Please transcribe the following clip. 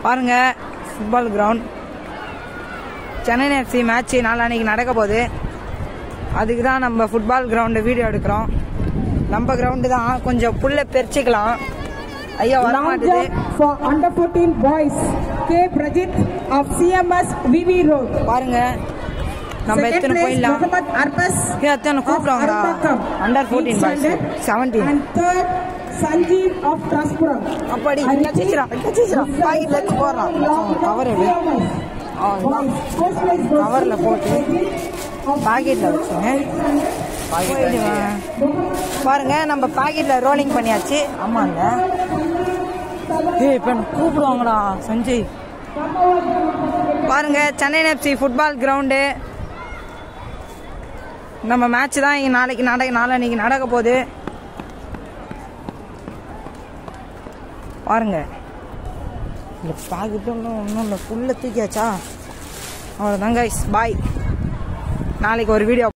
பாருங்க football ground Chennai FC match நாளான்னைக்கு நடக்க போகுது அதுக்கு தான் நம்ம ஃபுட்பால் கிரவுண்டு வீடியோ எடுக்கிறோம் நம்ம கிரவுண்டு தான் கொஞ்சம் புல்ல பெருச்சிக்கலாம் ஐயா வர Long மாட்டுது jump for under 14 boys. K. Prajit of CMS VV Road. பாருங்க நம்ம Second எத்தனை place, போயிடலாம் Muhammad Arbas ஏய், எத்தனை கூப்பிடுவாங்கடா Arambakam. Under fourteen boys seventeen And third, Sanjeev of Traspuram. அப்படி கச்சிச்சிரான் கச்சிச்சிரான் பாக்கெட்ல எடுத்து போடுறான் கவர் எடு அவ்வளவுதான். கவர்ல போட்டு பாக்கெட்ல வச்சுங்க போயிடுவேன். பாருங்க நம்ம பாக்கெட்ல ரோலிங் பண்ணியாச்சு ஆமாங்க ஏய் இப்ப என்ன கூப்பிடுவாங்கடா சஞ்சய் பாருங்க சென்னை எஃப்சி ஃபுட்பால் கிரவுண்டு நம்ம மேட்ச் தான் இங்க நாளைக்கு நடக்க நாளைக்கு நடக்க போகுது பாருங்க இந்த பாக்கெட்டு ஒன்றும் ஒன்றும் இல்லை ஃபுல்லாக தூக்கியாச்சா அவ்வளோதான் கைஸ் பாய் நாளைக்கு ஒரு வீடியோ